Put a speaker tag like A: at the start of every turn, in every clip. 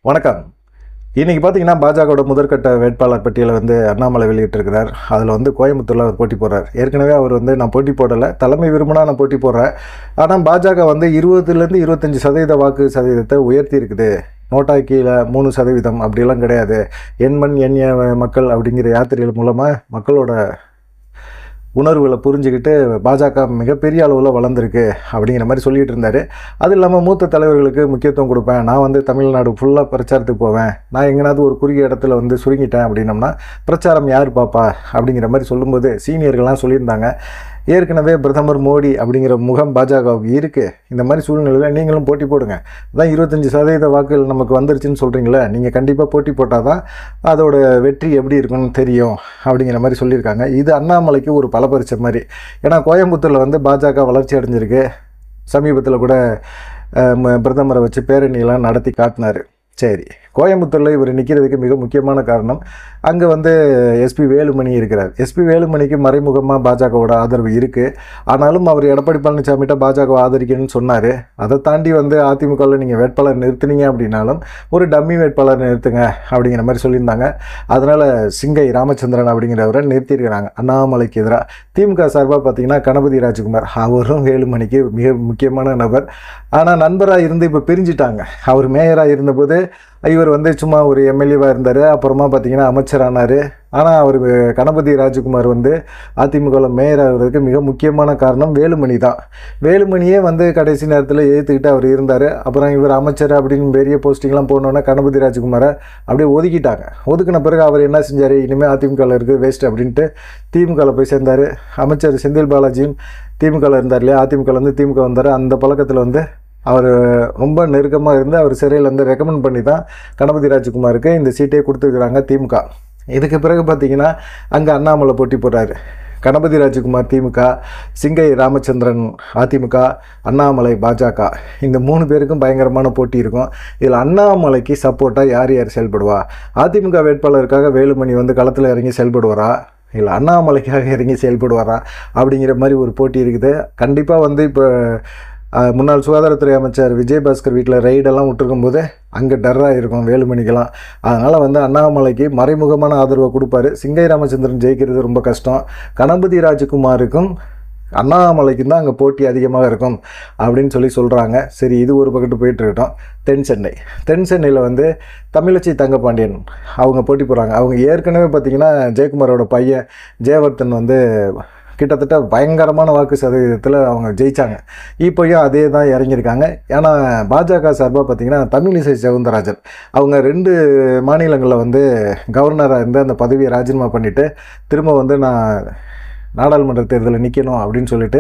A: வணக்கம் இன்னைக்கு பார்த்தீங்கன்னா பாஜகவோட முதற்கட்ட வேட்பாளர் பட்டியலை வந்து அண்ணாமலை வெளியிட்டிருக்கிறார் அதில் வந்து கோயம்புத்தூரில் அவர் போட்டி போடுறார் ஏற்கனவே அவர் வந்து நான் போட்டி போடலை தலைமை விரும்பினா நான் போட்டி போடுறேன் ஆனால் பாஜக வந்து இருபதுலேருந்து இருபத்தஞ்சி சதவீத வாக்கு சதவீதத்தை உயர்த்தி இருக்குது நோட்டா கீழே மூணு சதவீதம் அப்படிலாம் கிடையாது எண் மண் எண்ணிய மக்கள் அப்படிங்கிற யாத்திரைகள் மூலமாக மக்களோட உணர்வுகளை புரிஞ்சுக்கிட்டு பாஜக மிகப்பெரிய அளவில் வளர்ந்துருக்கு அப்படிங்கிற மாதிரி சொல்லிட்டு இருந்தார் அது இல்லாமல் மூத்த தலைவர்களுக்கு முக்கியத்துவம் கொடுப்பேன் நான் வந்து தமிழ்நாடு ஃபுல்லாக பிரச்சாரத்துக்கு போவேன் நான் எங்கேனாவது ஒரு குறுகிய இடத்துல வந்து சுருங்கிட்டேன் அப்படின்னம்னா பிரச்சாரம் யார் பாப்பா அப்படிங்கிற மாதிரி சொல்லும்போது சீனியர்கள்லாம் சொல்லியிருந்தாங்க ஏற்கனவே பிரதமர் மோடி அப்படிங்கிற முகம் பாஜகவுக்கு இருக்குது இந்த மாதிரி சூழ்நிலையில் நீங்களும் போட்டி போடுங்க அதான் இருபத்தஞ்சி சதவீத வாக்குகள் நமக்கு வந்துருச்சுன்னு சொல்கிறீங்களே நீங்கள் கண்டிப்பாக போட்டி போட்டால் தான் அதோட வெற்றி எப்படி இருக்குன்னு தெரியும் அப்படிங்கிற மாதிரி சொல்லியிருக்காங்க இது அண்ணாமலைக்கு ஒரு பலபரிச்ச மாதிரி ஏன்னா கோயம்புத்தூரில் வந்து பாஜக வளர்ச்சி அடைஞ்சிருக்கு சமீபத்தில் கூட அஹ், ம- பிரதமரை வச்சு பேரணியெல்லாம் நடத்தி காட்டினார் சரி கோயம்புத்தூரில் இவர் நிற்கிறதுக்கு மிக முக்கியமான காரணம் அங்கே வந்து எஸ்பி வேலுமணி இருக்கிறார் எஸ்பி வேலுமணிக்கு மறைமுகமாக பாஜகவோட ஆதரவு இருக்குது ஆனாலும் அவர் எடப்பாடி பழனிசாமிகிட்ட பாஜக ஆதரிக்கணும்னு சொன்னார் அதை தாண்டி வந்து அதிமுகவில் நீங்கள் வேட்பாளர் நிறுத்துனீங்க அப்படின்னாலும் ஒரு டம்மி வேட்பாளர் நிறுத்துங்க அப்படிங்கிற மாதிரி சொல்லியிருந்தாங்க அதனால் சிங்கை ராமச்சந்திரன் அப்படிங்கிறவரை நிறுத்தியிருக்கிறாங்க அண்ணாமலைக்கு எதிராக திமுக சார்பாக பார்த்தீங்கன்னா கணபதி ராஜ்குமார் அவரும் வேலுமணிக்கு மிக முக்கியமான நபர் ஆனால் நண்பராக இருந்து இப்போ பிரிஞ்சிட்டாங்க அவர் மேயராக இருந்தபோது இவர் வந்து சும்மா ஒரு எம்எல்ஏவாக இருந்தார் அப்புறமா பார்த்தீங்கன்னா அமைச்சரானார் ஆனால் அவர் கணபதி ராஜ்குமார் வந்து அதிமுகவில் மேயர் ஆகிறதுக்கு மிக முக்கியமான காரணம் வேலுமணி தான் வேலுமணியே வந்து கடைசி நேரத்தில் ஏற்றுக்கிட்டு அவர் இருந்தார் அப்புறம் இவர் அமைச்சர் அப்படின்னு பெரிய போஸ்டிங்லாம் போனோன்னே கணபதி ராஜ்குமாரை அப்படியே ஒதுக்கிட்டாங்க ஒதுக்கின பிறகு அவர் என்ன செஞ்சார் இனிமேல் அதிமுகவில் இருக்குது வேஸ்ட் அப்படின்ட்டு திமுகவில் போய் சேர்ந்தார் அமைச்சர் செந்தில் பாலாஜியும் திமுகவில் இருந்தார் இல்லையா அதிமுகவில் வந்து திமுக வந்தார் அந்த பழக்கத்தில் வந்து அவர் ரொம்ப நெருக்கமாக இருந்து அவர் சிறையில் வந்து ரெக்கமெண்ட் பண்ணி தான் கணபதி ராஜ்குமாருக்கு இந்த சீட்டே கொடுத்துருக்குறாங்க திமுக இதுக்கு பிறகு பார்த்தீங்கன்னா அங்கே அண்ணாமலை போட்டி போடுறாரு கணபதி ராஜ்குமார் திமுக சிங்கை ராமச்சந்திரன் அதிமுக அண்ணாமலை பாஜக இந்த மூணு பேருக்கும் பயங்கரமான போட்டி இருக்கும் இதில் அண்ணாமலைக்கு சப்போர்ட்டாக யார் யார் செயல்படுவா அதிமுக வேட்பாளருக்காக வேலுமணி வந்து களத்தில் இறங்கி செயல்படுவாரா இல்லை அண்ணாமலைக்காக இறங்கி செயல்படுவாரா அப்படிங்கிற மாதிரி ஒரு போட்டி இருக்குது கண்டிப்பாக வந்து இப்போ அஹ், முன்னாள் சுகாதாரத்துறை அமைச்சர் விஜயபாஸ்கர் வீட்டில் ரைடெல்லாம் விட்டுருக்கும் போது அங்கே டர்ராக இருக்கும் வேலுமணிக்கெல்லாம் அதனால் வந்து அண்ணாமலைக்கு மறைமுகமான ஆதரவை கொடுப்பாரு சிங்கை ராமச்சந்திரன் ஜெயிக்கிறது ரொம்ப கஷ்டம் கணபதி ராஜகுமாருக்கும் அண்ணாமலைக்கும் தான் அங்கே போட்டி அதிகமாக இருக்கும் அப்படின்னு சொல்லி சொல்கிறாங்க சரி இது ஒரு பக்கத்து போயிட்டு இருக்கட்டும் தென் சென்னை தென் சென்னையில் வந்து தமிழச்சி தங்கபாண்டியன் அவங்க போட்டி போடுறாங்க அவங்க ஏற்கனவே பார்த்தீங்கன்னா ஜெயக்குமாரோட பையன் ஜெயவர்தன் வந்து கிட்டத்தட்ட பயங்கரமான வாக்கு சதவீதத்தில் அவங்க ஜெயிச்சாங்க இப்போயும் அதே தான் இறங்கியிருக்காங்க ஏன்னா பாஜக சார்பாக பார்த்தீங்கன்னா தமிழிசை சவுந்தரராஜன் அவங்க ரெண்டு மாநிலங்களில் வந்து கவர்னராக இருந்து அந்த பதவியை ராஜினாமா பண்ணிவிட்டு திரும்ப வந்து நான் நாடாளுமன்ற தேர்தலில் நிற்கணும் அப்படின்னு சொல்லிட்டு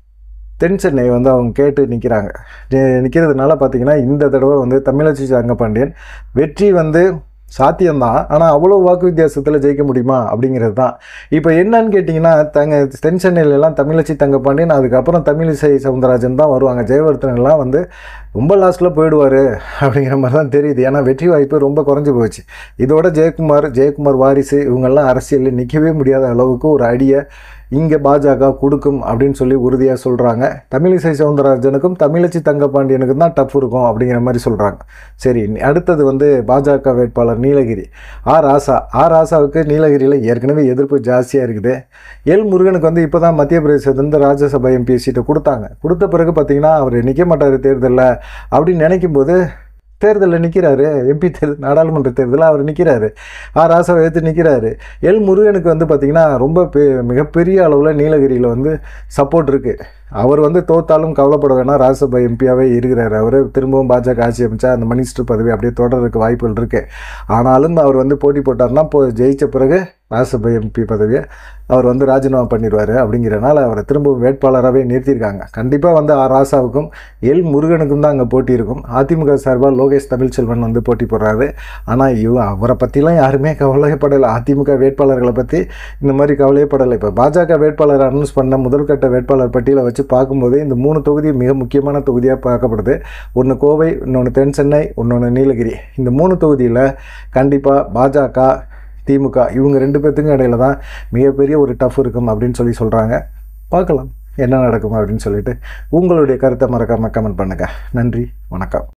A: தென் சென்னை வந்து அவங்க கேட்டு நிற்கிறாங்க நிற்கிறதுனால பார்த்தீங்கன்னா இந்த தடவை வந்து தமிழச்சி தங்கப்பாண்டியன் வெற்றி வந்து சாத்தியம்தான் ஆனால் அவ்வளோ வாக்கு வித்தியாசத்தில் ஜெயிக்க முடியுமா அப்படிங்கிறது தான் இப்போ என்னன்னு கேட்டிங்கன்னா தங்க தென் சென்னையிலலாம் தமிழச்சி தங்கப்பாண்டியன் அதுக்கப்புறம் தமிழிசை சவுந்தரராஜன் தான் வருவாங்க ஜெயவர்தன் எல்லாம் வந்து ரொம்ப லாஸ்ட்டில் போயிடுவார் அப்படிங்கிற மாதிரி தான் தெரியுது ஏன்னா வெற்றி வாய்ப்பு ரொம்ப குறைஞ்சி போச்சு இதோட ஜெயக்குமார் ஜெயக்குமார் வாரிசு இவங்கெல்லாம் அரசியலில் நிற்கவே முடியாத அளவுக்கு ஒரு அடியை இங்கே பாஜக கொடுக்கும் அப்படின்னு சொல்லி உறுதியாக சொல்கிறாங்க தமிழிசை சவுந்தரராஜனுக்கும் தமிழச்சி தங்கப்பாண்டியனுக்கும் தான் டஃப் இருக்கும் அப்படிங்கிற மாதிரி சொல்கிறாங்க சரி அடுத்தது வந்து பாஜக வேட்பாளர் நீலகிரி ஆர் ஆசா ஆர் ஆசாவுக்கு நீலகிரியில் ஏற்கனவே எதிர்ப்பு ஜாஸ்தியாக இருக்குது எல் முருகனுக்கு வந்து இப்போ தான் மத்திய பிரதேசத்துலேருந்து ராஜ்யசபா எம்பி சீட்டை கொடுத்தாங்க கொடுத்த பிறகு பார்த்தீங்கன்னா அவர் நிற்க மாட்டார் தேர்தலில் அப்படின்னு நினைக்கும் போது தேர்தலில் நிற்கிறாரு எம்பி தேர்தல் நாடாளுமன்ற தேர்தலில் அவர் நிற்கிறாரு ஆர் ஆசாவை எடுத்து நிற்கிறாரு எல் முருகனுக்கு வந்து பார்த்திங்கன்னா ரொம்ப பெ மிகப்பெரிய அளவில் நீலகிரியில் வந்து சப்போர்ட் இருக்குது அவர் வந்து தோத்தாலும் கவலைப்பட வேணாம் ராஜ்யசபா எம்பியாகவே இருக்கிறார் அவர் திரும்பவும் பாஜக ஆட்சி அமைச்சா அந்த மினிஸ்டர் பதவி அப்படியே தொடர்றதுக்கு வாய்ப்புகள் இருக்குது ஆனாலும் அவர் வந்து போட்டி போட்டார்னா இப்போ ஜெயித்த பிறகு ராஜ்யசபா எம்பி பதவியை அவர் வந்து ராஜினாமா பண்ணிடுவார் அப்படிங்கிறனால அவரை திரும்பவும் வேட்பாளராகவே நிறுத்தியிருக்காங்க கண்டிப்பாக வந்து ஆர் ராசாவுக்கும் எல் முருகனுக்கும் தான் அங்கே போட்டி இருக்கும் அதிமுக சார்பாக லோகேஷ் தமிழ்ச்செல்வன் வந்து போட்டி போடுறாரு ஆனால் இவ அவரை பற்றிலாம் யாருமே கவலைப்படலை அதிமுக வேட்பாளர்களை பற்றி இந்த மாதிரி கவலையப்படலை இப்போ பாஜக வேட்பாளர் அனௌன்ஸ் பண்ண முதல்கட்ட வேட்பாளர் பட்டியலை வச்சு பார்க்கும்போது இந்த மூணு தொகுதி மிக முக்கியமான தொகுதியாக பார்க்கப்படுது ஒன்று கோவை இன்னொன்று தென் சென்னை இன்னொன்று நீலகிரி இந்த மூணு தொகுதியில் கண்டிப்பாக பாஜக திமுக இவங்க ரெண்டு பேர்த்துக்கும் இடையில தான் மிகப்பெரிய ஒரு டஃப் இருக்கும் அப்படின்னு சொல்லி சொல்கிறாங்க பார்க்கலாம் என்ன நடக்கும் அப்படின்னு சொல்லிட்டு உங்களுடைய கருத்தை மறக்காமல் கமெண்ட் பண்ணுங்கள் நன்றி வணக்கம்